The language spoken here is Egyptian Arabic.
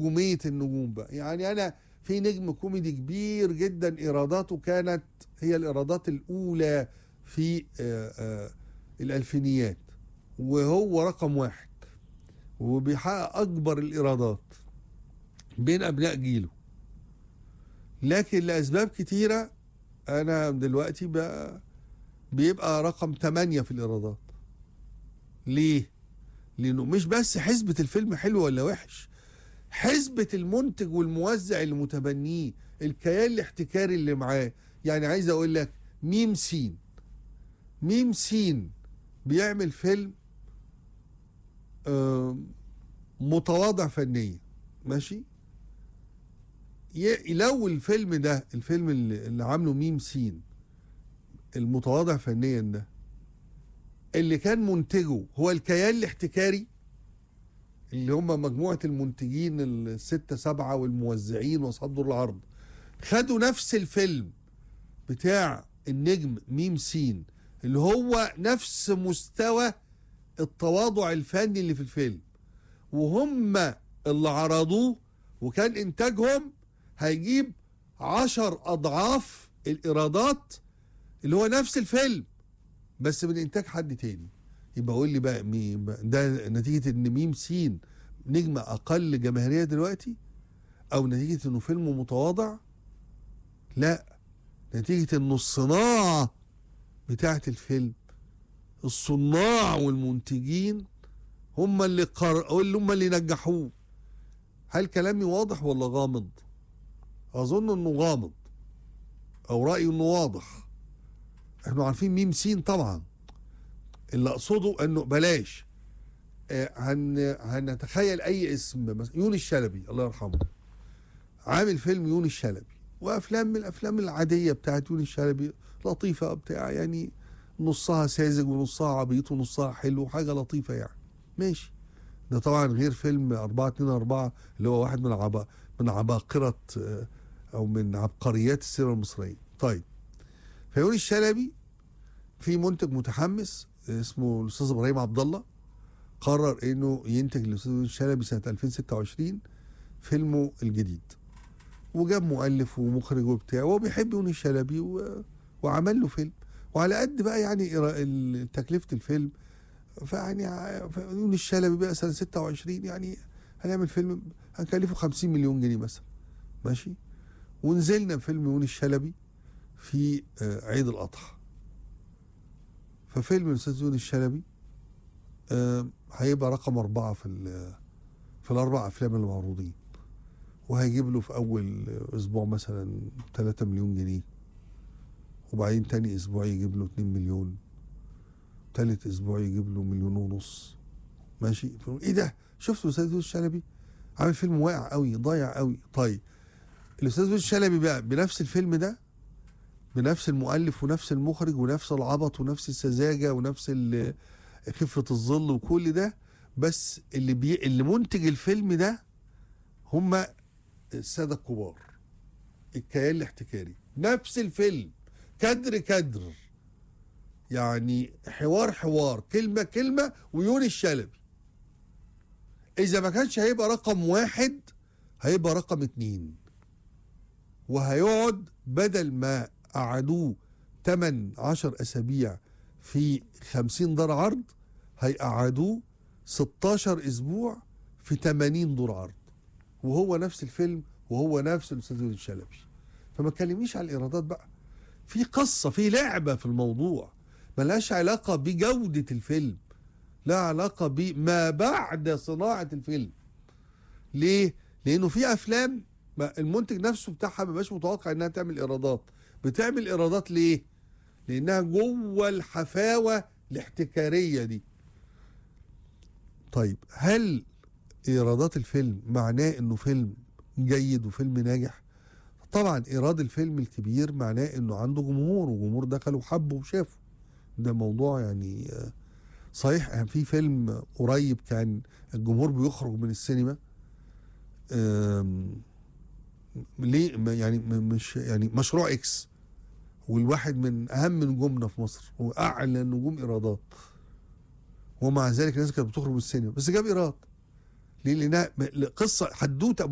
نجوميه النجوم بقى يعني انا في نجم كوميدي كبير جدا ايراداته كانت هي الايرادات الاولى في آه، آه، الالفينيات وهو رقم واحد وبيحقق اكبر الايرادات بين ابناء جيله لكن لاسباب كتيره انا دلوقتي بقى بيبقى رقم 8 في الايرادات ليه لانه مش بس حسبة الفيلم حلو ولا وحش حسبة المنتج والموزع اللي متبنيه الكيان الاحتكاري اللي معاه يعني عايز اقول لك ميم سين ميم سين بيعمل فيلم آه، متواضع فنيا ماشي ي- لو الفيلم ده الفيلم اللي, اللي عامله ميم سين المتواضع فنيا ده اللي كان منتجه هو الكيان الاحتكاري اللي هم مجموعة المنتجين الستة سبعة والموزعين واصحاب دور العرض خدوا نفس الفيلم بتاع النجم ميم سين اللي هو نفس مستوى التواضع الفني اللي في الفيلم وهم اللي عرضوه وكان انتاجهم هيجيب عشر اضعاف الايرادات اللي هو نفس الفيلم بس من انتاج حد تاني يبقى قول لي بقى مين بقى ده نتيجه ان ميم سين نجم اقل جماهيريه دلوقتي او نتيجه انه فيلم متواضع لا نتيجه انه الصناعه بتاعه الفيلم الصناع والمنتجين هم اللي قر... اللي هم اللي نجحوه هل كلامي واضح ولا غامض اظن انه غامض او رايي انه واضح احنا عارفين ميم سين طبعا اللي اقصده انه بلاش آه، هن هنتخيل اي اسم مثلا يونس الشلبي الله يرحمه عامل فيلم يونس الشلبي وافلام من الافلام العاديه بتاعت يونس الشلبي لطيفه بتاع يعني نصها ساذج ونصها عبيط ونصها حلو حاجه لطيفه يعني ماشي ده طبعا غير فيلم 4 2 4 اللي هو واحد من عبا من عباقره آه، او من عبقريات السينما المصريه طيب فيونس الشلبي في منتج متحمس اسمه الاستاذ ابراهيم عبد الله قرر انه ينتج الاستاذ يونس الشلبي سنه 2026 فيلمه الجديد وجاب مؤلف ومخرج وبتاع وهو بيحب يونس الشلبي و... وعمل له فيلم وعلى قد بقى يعني إيرا- ال- تكلفه الفيلم فيعني ع- ف- يونس الشلبي بقى سنه 26 يعني هنعمل فيلم هنكلفه 50 مليون جنيه مثلا ماشي ونزلنا فيلم يونس الشلبي في آه، عيد الاضحى ففيلم الاستاذ يونس الشلبي آه، هيبقى رقم أربعة في ال- في الأربع أفلام المعروضين وهيجيب له في أول أسبوع مثلا 3 مليون جنيه وبعدين تاني أسبوع يجيب له 2 مليون تالت أسبوع يجيب له مليون ونص ماشي فنقول إيه ده شفت الأستاذ يونس الشلبي عامل فيلم واقع قوي ضايع قوي طيب الأستاذ يونس الشلبي بقى بنفس الفيلم ده بنفس المؤلف ونفس المخرج ونفس العبط ونفس السذاجه ونفس ال- خفه الظل وكل ده بس اللي بي اللي منتج الفيلم ده هم الساده الكبار الكيان الاحتكاري نفس الفيلم كدر كدر يعني حوار حوار كلمه كلمه ويونس الشلبي اذا ما كانش هيبقى رقم واحد هيبقى رقم اتنين وهيقعد بدل ما قعدوه 8 10 اسابيع في 50 دار عرض هيقعدوه 16 اسبوع في 80 دور عرض وهو نفس الفيلم وهو نفس الاستاذ يونس الشلبي فما تكلمنيش على الايرادات بقى في قصه في لعبه في الموضوع ملهاش علاقه بجوده الفيلم لا علاقه بما بعد صناعه الفيلم ليه لانه في افلام ما المنتج نفسه بتاعها ما بيبقاش متوقع انها تعمل ايرادات بتعمل ايرادات ليه لانها جوه الحفاوه الاحتكاريه دي طيب هل ايرادات الفيلم معناه انه فيلم جيد وفيلم ناجح طبعا ايراد الفيلم الكبير معناه انه عنده جمهور وجمهور دخل وحبه وشافه ده موضوع يعني آه، صحيح في فيلم قريب كان الجمهور بيخرج من السينما آم، ليه ما- يعني م- مش يعني مشروع اكس والواحد من اهم نجومنا في مصر واعلى نجوم ايرادات ومع ذلك الناس كانت بتخرج من السينما بس جاب ايراد ليه لانها م- قصه حدوته